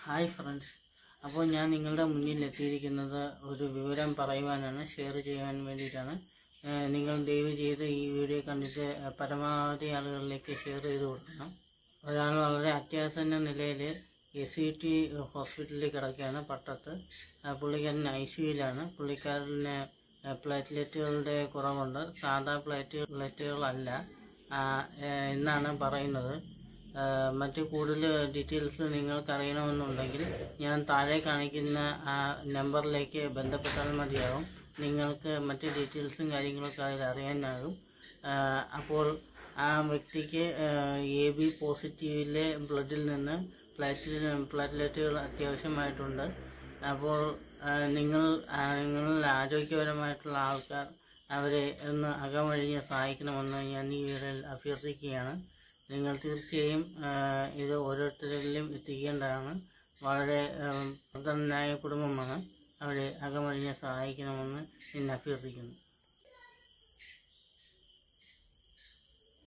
hi friends അപ്പോൾ ഞാൻ നിങ്ങളുടെ മുന്നിൽ എത്തിയിരിക്കുന്നത് ഒരു വിവരം പറയുവാനാണ് ഷെയർ ചെയ്യാൻ വേണ്ടിയിട്ടാണ് ഏഹ് നിങ്ങൾ ദയവ് ചെയ്ത് ഈ വീഡിയോ കണ്ടിട്ട് ഏഹ് പരമാവധി ആളുകളിലേക്ക് ഷെയർ ചെയ്ത് കൊടുക്കണം ഒരാൾ വളരെ അത്യാസന്ന നിലയിൽ എസ് സി ടി ഹോസ്പിറ്റലിൽ കിടക്കുകയാണ് പട്ടത്ത് ആ പുള്ളിക്കാരൻ ഐ സിയുലാണ് പുള്ളിക്കാരന് പ്ലേറ്റ്ലെറ്റുകളുടെ കുറവുണ്ട് സാധാ പ്ലേറ്റ് പ്ലേറ്റുകളല്ല ആ, ഏഹ് എന്നാണ് പറയുന്നത് ആഹ് മറ്റ് കൂടുതൽ ഡീറ്റെയിൽസ് നിങ്ങൾക്ക് അറിയണമെന്നുണ്ടെങ്കിൽ ഞാൻ താഴെ കാണിക്കുന്ന ആ നമ്പറിലേക്ക് ബന്ധപ്പെട്ടാൽ മതിയാകും നിങ്ങൾക്ക് മറ്റ് ഡീറ്റെയിൽസും കാര്യങ്ങളൊക്കെ അതിൽ അറിയാനാകും ആഹ് അപ്പോൾ ആ വ്യക്തിക്ക് എ ബി പോസിറ്റീവിലെ ബ്ലഡിൽ നിന്ന് പ്ലാറ്റ് പ്ലാറ്റ്ലെറ്റുകൾ അത്യാവശ്യമായിട്ടുണ്ട് അപ്പോൾ ആഹ് നിങ്ങൾ ആഹ് നിങ്ങളിൽ ആരോഗ്യപരമായിട്ടുള്ള ആൾക്കാർ അവരെ ഒന്ന് അകമഴിഞ്ഞ് സഹായിക്കണമെന്ന് ഞാൻ ഈ വീഡിയോയിൽ അഭ്യർത്ഥിക്കുകയാണ് നിങ്ങൾ തീർച്ചയായും ആ, ഇത് ഓരോരുത്തരിലും എത്തിക്കേണ്ടതാണ് വളരെ പ്രധാനായ കുടുംബമാണ് അവരെ അകമഴിഞ്ഞ് സഹായിക്കണമെന്ന് ഞാൻ അഭ്യർത്ഥിക്കുന്നു